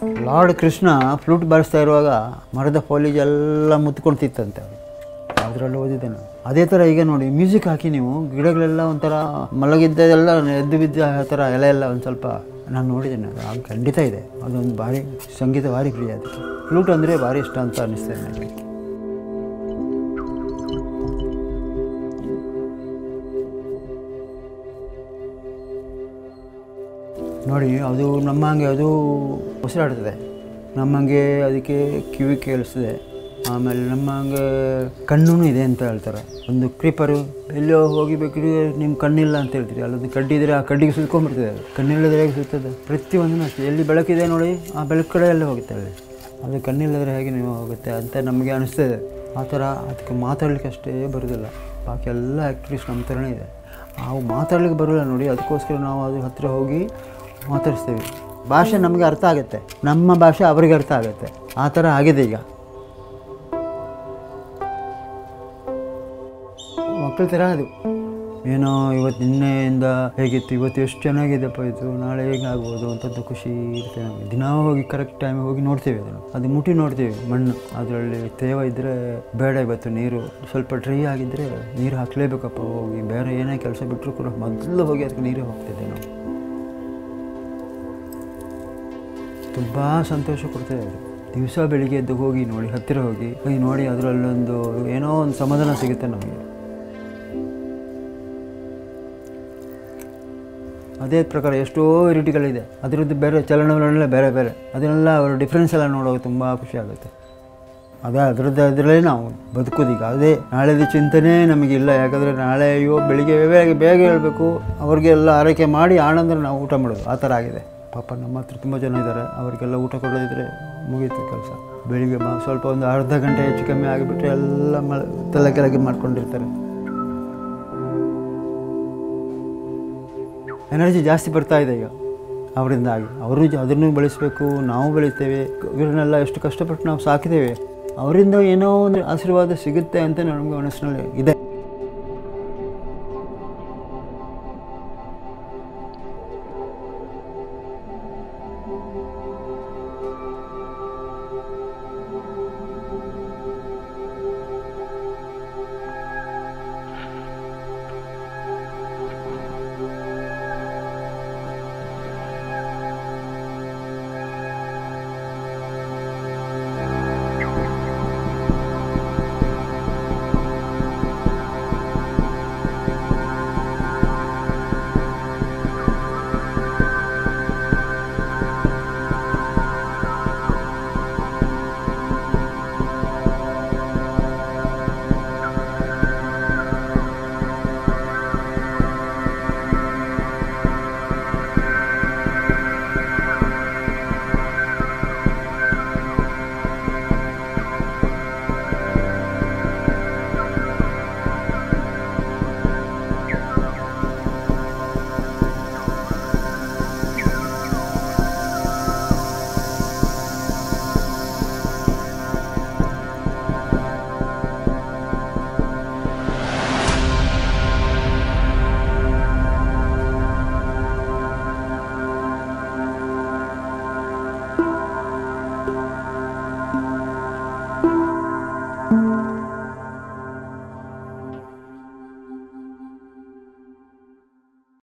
lord Krishna flute ಬಾರಿಸ್ತಾ ಇರುವಾಗ ಮರದ ಫಾಲಿಜ್ ಎಲ್ಲ ಮುತ್ಕೊಳ್ತಿತ್ತಂತೆ ಅದರಲ್ಲಿ ಓದಿದ್ದೆ ನಾನು ಅದೇ ಥರ ಈಗ ನೋಡಿ ಮ್ಯೂಸಿಕ್ ಹಾಕಿ ನೀವು ಗಿಡಗಳೆಲ್ಲ ಒಂಥರ ಮಲಗಿದ್ದೆಲ್ಲ ಎದ್ದು ಬಿದ್ದ ಆ ಥರ ಎಲೆ ಎಲ್ಲ ಒಂದು ಸ್ವಲ್ಪ ನಾನು ನೋಡಿದ್ದೇನೆ ಅದು ಆಗ ಖಂಡಿತ ಇದೆ ಅದೊಂದು ಭಾರಿ ಸಂಗೀತ ಭಾರಿ ಪ್ರಿಯ ಅದಕ್ಕೆ ಫ್ಲೂಟ್ ಅಂದರೆ ಭಾರಿ ಇಷ್ಟ ಅಂತ ಅನ್ನಿಸ್ತದೆ ನನಗೆ ನೋಡಿ ಅದು ನಮ್ಮಂಗೆ ಅದು ಉಸಿರಾಡ್ತದೆ ನಮ್ಮಂಗೆ ಅದಕ್ಕೆ ಕಿವಿ ಕೇಳಿಸ್ತದೆ ಆಮೇಲೆ ನಮ್ಮಂಗೆ ಕಣ್ಣೂ ಇದೆ ಅಂತ ಹೇಳ್ತಾರೆ ಒಂದು ಕ್ರೀಪರು ಎಲ್ಲೋ ಹೋಗಿ ಬೇಕಿದ್ರೆ ನಿಮ್ಮ ಕಣ್ಣಿಲ್ಲ ಅಂತ ಹೇಳ್ತೀರಿ ಅಲ್ಲೊಂದು ಕಡ್ಡಿದ್ರೆ ಆ ಕಡ್ಡಿಗೆ ಸುತ್ಕೊಂಡ್ಬಿಡ್ತದೆ ಅದು ಕಣ್ಣಿಲ್ಲದ್ರೆ ಹೇಗೆ ಸುತ್ತದೆ ಪ್ರತಿಯೊಂದೂ ಅಷ್ಟೇ ಎಲ್ಲಿ ಬೆಳಕಿದೆ ನೋಡಿ ಆ ಬೆಳಕು ಕಡೆ ಎಲ್ಲ ಹೋಗುತ್ತೆ ಅಲ್ಲಿ ಅದು ಕಣ್ಣಿಲ್ಲದ್ರೆ ಹೇಗೆ ನೀವು ಹೋಗುತ್ತೆ ಅಂತ ನಮಗೆ ಅನಿಸ್ತದೆ ಆ ಥರ ಅದಕ್ಕೆ ಮಾತಾಡ್ಲಿಕ್ಕೆ ಅಷ್ಟೇ ಬರೋದಿಲ್ಲ ಬಾಕಿ ಎಲ್ಲ ಆ್ಯಕ್ಟ್ರೀಸ್ ನಮ್ಮ ಥರನೇ ಇದೆ ನಾವು ಮಾತಾಡ್ಲಿಕ್ಕೆ ಬರೋಲ್ಲ ನೋಡಿ ಅದಕ್ಕೋಸ್ಕರ ನಾವು ಅದು ಹತ್ತಿರ ಹೋಗಿ ಮಾತಾಡಿಸ್ತೇವೆ ಭಾಷೆ ನಮಗೆ ಅರ್ಥ ಆಗುತ್ತೆ ನಮ್ಮ ಭಾಷೆ ಅವರಿಗೆ ಅರ್ಥ ಆಗುತ್ತೆ ಆ ಥರ ಆಗಿದೆ ಈಗ ಮಕ್ಕಳ ಥರ ಅದು ಏನೋ ಇವತ್ತು ನಿನ್ನೆಯಿಂದ ಹೇಗಿತ್ತು ಇವತ್ತು ಎಷ್ಟು ಚೆನ್ನಾಗಿದೆಪ್ಪ ಇದು ನಾಳೆ ಹೇಗೆ ಆಗ್ಬೋದು ಅಂತಂದು ಖುಷಿ ಇರುತ್ತೆ ನಮಗೆ ದಿನ ಹೋಗಿ ಕರೆಕ್ಟ್ ಟೈಮ್ ಹೋಗಿ ನೋಡ್ತೀವಿ ಅದನ್ನು ಅದು ಮುಟ್ಟಿ ನೋಡ್ತೀವಿ ಮಣ್ಣು ಅದರಲ್ಲಿ ತೇವ ಇದ್ದರೆ ಬೇಡ ಇವತ್ತು ನೀರು ಸ್ವಲ್ಪ ಡ್ರೈ ಆಗಿದ್ದರೆ ನೀರು ಹಾಕಲೇಬೇಕಪ್ಪ ಹೋಗಿ ಬೇರೆ ಏನೇ ಕೆಲಸ ಬಿಟ್ಟರು ಕೂಡ ಮೊದಲು ಹೋಗಿ ಅದಕ್ಕೆ ನೀರು ಹೋಗ್ತಿದ್ದೆ ನಾವು ತುಂಬ ಸಂತೋಷ ಕೊಡ್ತದೆ ಅದು ದಿವಸ ಬೆಳಿಗ್ಗೆ ಎದ್ದು ಹೋಗಿ ನೋಡಿ ಹತ್ತಿರ ಹೋಗಿ ಹೋಗಿ ನೋಡಿ ಅದರಲ್ಲೊಂದು ಏನೋ ಒಂದು ಸಮಾಧಾನ ಸಿಗುತ್ತೆ ನಮಗೆ ಅದೇ ಪ್ರಕಾರ ಎಷ್ಟೋ ವೆರೈಟಿಗಳಿದೆ ಅದರದ್ದು ಬೇರೆ ಚಲನವಲನ ಬೇರೆ ಬೇರೆ ಅದನ್ನೆಲ್ಲ ಅವರ ಡಿಫ್ರೆನ್ಸ್ ಎಲ್ಲ ನೋಡೋಕೆ ತುಂಬ ಖುಷಿ ಆಗುತ್ತೆ ಅದೇ ಅದರದ್ದು ಅದರಲ್ಲೇ ನಾವು ಬದುಕೋದೀಗ ಅದೇ ನಾಳೆದ ಚಿಂತನೆ ನಮಗಿಲ್ಲ ಯಾಕಂದರೆ ನಾಳೆ ಅಯ್ಯೋ ಬೆಳಿಗ್ಗೆ ಬೇಗ ಬೇಗ ಹೇಳಬೇಕು ಅವ್ರಿಗೆಲ್ಲ ಆರೈಕೆ ಮಾಡಿ ಆನಂತರ ನಾವು ಊಟ ಮಾಡೋದು ಆ ಥರ ಆಗಿದೆ ಪಾಪ ನಮ್ಮ ಹತ್ರ ತುಂಬ ಜನ ಇದ್ದಾರೆ ಅವರಿಗೆಲ್ಲ ಊಟ ಕೊಡೋದಿದ್ರೆ ಮುಗೀತು ಕೆಲಸ ಬೆಳಿಗ್ಗೆ ಮ ಸ್ವಲ್ಪ ಒಂದು ಅರ್ಧ ಗಂಟೆ ಹೆಚ್ಚು ಕಮ್ಮಿ ಆಗಿಬಿಟ್ರೆ ಎಲ್ಲ ಮ ತಲೆ ಕೆಳಗೆ ಮಾಡ್ಕೊಂಡಿರ್ತಾರೆ ಎನರ್ಜಿ ಜಾಸ್ತಿ ಬರ್ತಾ ಇದೆ ಈಗ ಅವರಿಂದ ಆಗಿ ಅವರು ಜ- ಅದನ್ನು ಬೆಳೆಸಬೇಕು ನಾವು ಬೆಳಿತೇವೆ ಇವರನ್ನೆಲ್ಲ ಎಷ್ಟು ಕಷ್ಟಪಟ್ಟು ನಾವು ಸಾಕಿದ್ದೇವೆ ಅವರಿಂದ ಏನೋ ಒಂದು ಆಶೀರ್ವಾದ ಸಿಗುತ್ತೆ ಅಂತ ನಮಗೆ ಮನಸ್ಸಿನಲ್ಲಿ ಇದೆ